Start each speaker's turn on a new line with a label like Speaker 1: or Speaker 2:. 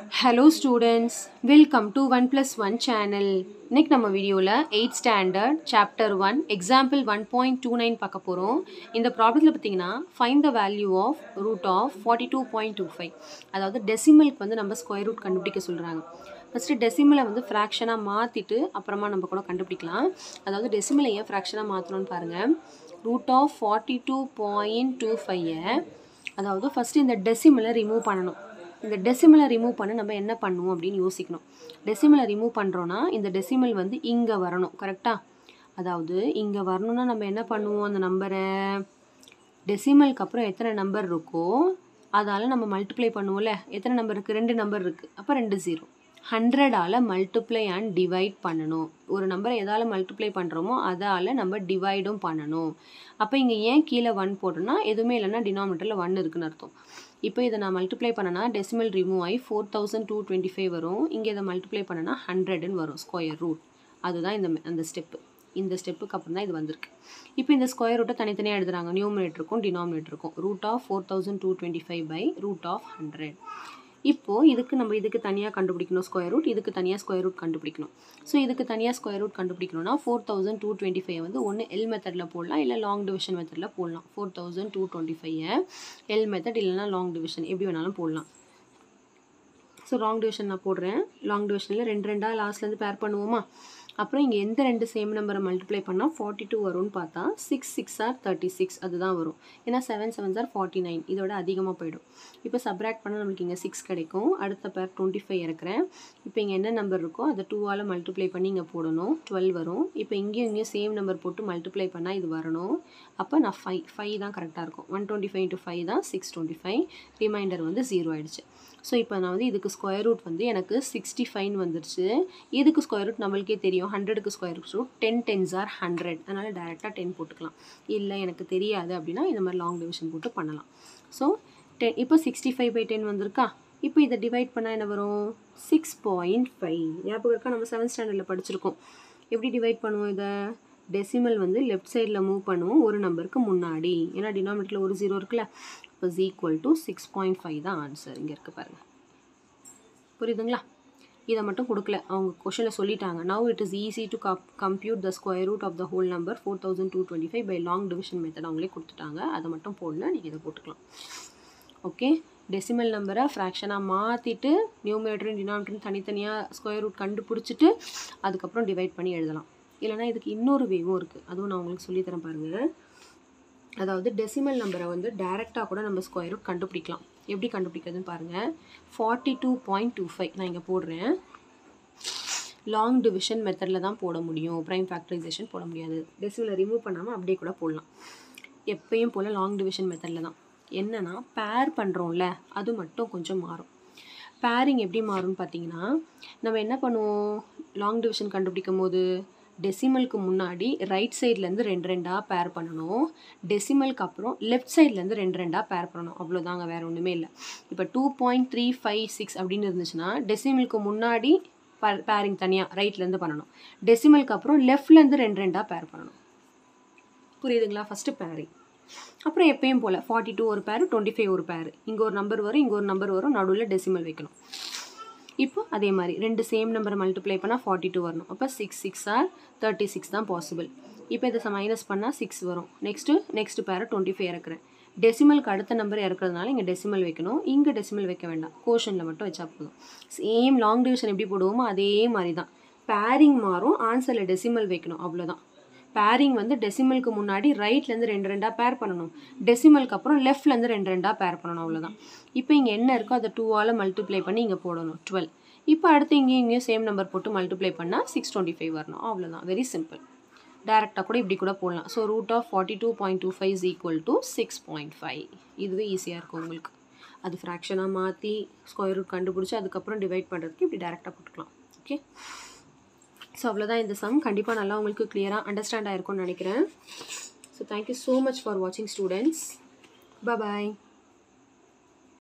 Speaker 1: hello students welcome to one plus one channel இன்னைக்கு நம்ம வீடியோவில் eight standard chapter one example one point two nine பார்க்க போகிறோம் இந்த ப்ராப்ளத்தில் பார்த்தீங்கன்னா find the value of root of forty two point two five அதாவது டெசிமலுக்கு வந்து நம்ம ஸ்கொயர் ரூட் கண்டுபிடிக்க சொல்கிறாங்க ஃபஸ்ட்டு டெசிமலை வந்து ஃப்ராக்ஷனாக மாற்றிட்டு அப்புறமா நம்ம கூட கண்டுபிடிக்கலாம் அதாவது டெசிமலை ஏன் ஃப்ராக்ஷனாக மாற்றணும்னு பாருங்கள் root of forty two point two ஃபைவை அதாவது ஃபஸ்ட்டு இந்த டெசிமலை ரிமூவ் பண்ணணும் இந்த டெசிமலை ரிமூவ் பண்ண நம்ம என்ன பண்ணுவோம் அப்படின்னு யோசிக்கணும் டெசிமலை ரிமூவ் பண்ணுறோன்னா இந்த டெசிமல் வந்து இங்கே வரணும் கரெக்டாக அதாவது இங்கே வரணும்னா நம்ம என்ன பண்ணுவோம் அந்த நம்பரை டெசிமலுக்கு அப்புறம் எத்தனை நம்பர் இருக்கோ அதால் நம்ம மல்டிப்ளை பண்ணுவோம்ல எத்தனை நம்பர் இருக்குது ரெண்டு நம்பர் இருக்குது அப்போ ரெண்டு ஜீரோ ஹண்ட்ரடால் மல்டிப்ளை அண்ட் டிவைட் பண்ணணும் ஒரு நம்பரை எதால் மல்டிப்ளை பண்ணுறோமோ அதால் நம்ம டிவைடும் பண்ணணும் அப்போ இங்கே ஏன் கீழே ஒன் போட்டோம்னா எதுவுமே இல்லைன்னா டினாமினேட்டரில் ஒன் இருக்குன்னு அர்த்தம் இப்போ இதை நான் மல்டிப்ளை பண்ணனா டெசிமல் ரிமூவ் ஆகி four thousand two twenty five வரும் இங்கே இதை மல்டிப்ளை பண்ணனா ஹண்ட்ரட்னு வரும் ஸ்கொயர் ரூட் அதுதான் இந்த அந்த ஸ்டெப்பு இந்த ஸ்டெப்புக்கு அப்புறம் தான் இது வந்திருக்கு இப்போ இந்த ஸ்கொயர் ரூட்டை தனித்தனியாக எழுதுறாங்க நியூமினேட்டருக்கும் டினாமினேட்டருக்கும் root of four thousand two twenty five by root of hundred இப்போது இதுக்கு நம்ம இதுக்கு தனியாக கண்டுபிடிக்கணும் ஸ்கொயர் ரூட் இதுக்கு தனியாக ஸ்கொயர் ரூட் கண்டுபிடிக்கணும் ஸோ இதுக்கு தனியாக ஸ்கொயர் ரூட் கண்டுபிடிக்கணும்னா four thousand two twenty five வந்து ஒன்று எல் மெத்தடில் போடலாம் இல்லை லாங் டிவிஷன் மெத்தடில் போடலாம் four thousand two twenty five L method இல்லைனா லாங் டிவிஷன் எப்படி வேணாலும் போடலாம் ஸோ லாங் டிவிஷன் நான் போடுறேன் லாங் டிவிஷனில் ரெண்டு ரெண்டாக லாஸ்ட்லேருந்து பேர் பண்ணுவோமா அப்புறம் இங்கே எந்த ரெண்டு சேம் நம்பரை மல்டிப்ளை பண்ணால் ஃபார்ட்டி டூ வரும்னு பார்த்தா six six are thirty six அதுதான் வரும் ஏன்னா seven seven are forty nine இதோட அதிகமாக போயிடும் இப்போ சப்ராக்ட் பண்ணால் நம்மளுக்கு இங்கே சிக்ஸ் கிடைக்கும் அடுத்த பேர் டுவெண்ட்டி ஃபைவ் இறக்குறேன் இப்போ இங்கே என்ன நம்பர் இருக்கோ அதை டூவால் மல்டிப்ளை பண்ணி இங்கே போடணும் டுவெல் வரும் இப்போ இங்கேயும் இங்கேயும் சேம் நம்பர் போட்டு மல்டிப்ளை பண்ணால் இது வரணும் அப்போ நான் ஃபைவ் ஃபைவ் தான் கரெக்டாக இருக்கும் one twenty five into five தான் சிக்ஸ் டுவெண்ட்டி ஃபைவ் ரிமைண்டர் வந்து ஜீரோ ஆயிடுச்சு ஸோ இப்போ நான் வந்து இதுக்கு ஸ்கொயர் ரூட் வந்து எனக்கு சிக்ஸ்டி ஃபைன் வந்துருச்சு இதுக்கு ஸ்கொயர் ரூட் நம்மளுக்கே தெரியும் ஹண்ட்ரடுக்கு square root ten tens are hundred அதனால் டேரெக்டாக டென் போட்டுக்கலாம் இல்லை எனக்கு தெரியாது அப்படின்னா இந்த மாதிரி லாங் டிவிஷன் போட்டு பண்ணலாம் ஸோ டென் இப்போ சிக்ஸ்டி ஃபைவ் பை டென் வந்திருக்கா இப்போ இதை டிவைட் பண்ணால் என்ன வரும் சிக்ஸ் பாயிண்ட் ஃபைவ் ஞாபகம் இருக்கா நம்ம செவன்த் ஸ்டாண்டர்டில் படிச்சிருக்கோம் எப்படி டிவைட் பண்ணுவோம் இதை டெசிமல் வந்து லெஃப்ட் சைடில் மூவ் பண்ணுவோம் ஒரு நம்பருக்கு முன்னாடி ஏன்னா டினாமினேட்டில் ஒரு ஜீரோ இருக்குல்ல இப்போ is equal to six point five தான் ஆன்சர் இங்கே இருக்குது பாருங்கள் புரியுதுங்களா இதை மட்டும் கொடுக்கல அவங்க கொஷனில் சொல்லிட்டாங்க now it is easy to cup compute the square root of the whole number four thousand two twenty five by long division method அவங்களே கொடுத்துட்டாங்க அதை மட்டும் போடல நீங்கள் இதை போட்டுக்கலாம் ஓகே டெசிமல் நம்பரை ஃப்ராக்ஷனாக மாற்றிட்டு நியூமேட்டரும் டினாமினேட்டரும் தனித்தனியாக ஸ்கொயர் ரூட் கண்டுபிடிச்சிட்டு அதுக்கப்புறம் டிவைட் பண்ணி எழுதலாம் இல்லைனா இதுக்கு இன்னொரு வேவும் இருக்குது அதுவும் நான் உங்களுக்கு சொல்லித்தரேன் பாருங்கள் அதாவது டெசிமல் நம்பரை வந்து டேரெக்டாக கூட நம்ம ஸ்கொயர் ரூட் கண்டுபிடிக்கலாம் எப்படி கண்டுபிடிக்கிறதுன்னு பாருங்கள் forty two point two five நான் இங்கே போடுறேன் லாங் டிவிஷன் மெத்தடில் தான் போட முடியும் ப்ரைம் ஃபேக்டரைசேஷன் போட முடியாது டெசிமலை ரிமூவ் பண்ணாமல் அப்படியே கூட போடலாம் எப்பயும் போல் லாங் டிவிஷன் மெத்தடில் தான் என்னென்னா பேர் பண்ணுறோம்ல அது மட்டும் கொஞ்சம் மாறும் பேரிங் எப்படி மாறும்னு பார்த்தீங்கன்னா நம்ம என்ன பண்ணுவோம் லாங் டிவிஷன் கண்டுபிடிக்கும் போது டெசிமலுக்கு முன்னாடி ரைட் சைட்லேருந்து ரெண்டு ரெண்டாக பேர் பண்ணணும் டெசிமலுக்கு அப்புறம் லெஃப்ட் சைட்லேருந்து ரெண்டு ரெண்டாக பேர் பண்ணணும் அவ்வளோதாங்க வேறு ஒன்றுமே இல்லை இப்போ two point three five six அப்படின்னு இருந்துச்சுன்னா டெசிமலுக்கு முன்னாடி பேரிங் தனியாக ரைட்லேருந்து பண்ணணும் டெசிமலுக்கு அப்புறம் லெஃப்ட்லேருந்து ரெண்டு ரெண்டாக பேர் பண்ணணும் புரியுதுங்களா ஃபஸ்ட்டு பேரிங் அப்புறம் எப்பயும் போல் ஃபார்ட்டி டூ ஒரு பேர் டுவெண்ட்டி ஃபைவ் ஒரு பேர் இங்கே ஒரு நம்பர் வரும் இங்கே ஒரு நம்பர் வரும் நடுவில் டெசிமல் வைக்கணும் இப்போ அதே மாதிரி ரெண்டு சேம் நம்பரை மல்டிப்ளை பண்ணால் ஃபார்ட்டி டூ வரணும் அப்போ six six are thirty six தான் பாசிபிள் இப்போ இதை மைனஸ் பண்ணால் சிக்ஸ் வரும் நெக்ஸ்ட்டு நெக்ஸ்ட் பேரை டுவெண்ட்டி ஃபைவ் இறக்குறேன் டெசிமலுக்கு அடுத்த நம்பர் இறக்குறதுனால இங்கே டெசிமல் வைக்கணும் இங்கே டெசிமல் வைக்க வேண்டாம் கோஷனில் மட்டும் வச்சா போதும் சேம் லாங் டிவிஷன் எப்படி போடுவோமோ அதே மாதிரி தான் பேரிங் மாறும் ஆன்சரில் டெசிமல் வைக்கணும் அவ்வளோதான் பேரிங் வந்து டெசிமலுக்கு முன்னாடி ரைட்லேருந்து ரெண்டு ரெண்டாக பேர் பண்ணணும் டெசிமலுக்கு அப்புறம் லெஃப்ட்லேருந்து ரெண்டு ரெண்டாக பேர் பண்ணணும் அவ்வளோதான் இப்போ இங்கே என்ன இருக்கோ அதை டூவால் மல்டிப்ளை பண்ணி இங்கே போடணும் டுவெல் இப்போ அடுத்து இங்கேயும் இங்கேயும் சேம் நம்பர் போட்டு மல்டிப்ளை பண்ணால் சிக்ஸ் டுவெண்ட்டி ஃபைவ் வரணும் அவ்வளோதான் வெரி சிம்பிள் டேரெக்டாக கூட இப்படி கூட போடலாம் so root of forty two point two five is equal to six point five இதுவே ஈஸியாக இருக்கும் உங்களுக்கு அது ஃப்ராக்ஷனாக மாற்றி ஸ்கொயர் ரூட் கண்டுபிடிச்சி அதுக்கப்புறம் டிவைட் பண்ணுறதுக்கு இப்படி டேரெக்டாக போட்டுக்கலாம் ஓகே ஸோ அவ்வளோதான் இந்த சம் கண்டிப்பாக நல்லா உங்களுக்கு கிளியராக அண்டர்ஸ்டாண்ட் ஆயிருக்கும்னு நினைக்கிறேன் so thank you so much for வாட்சிங் ஸ்டூடெண்ட்ஸ் பாய்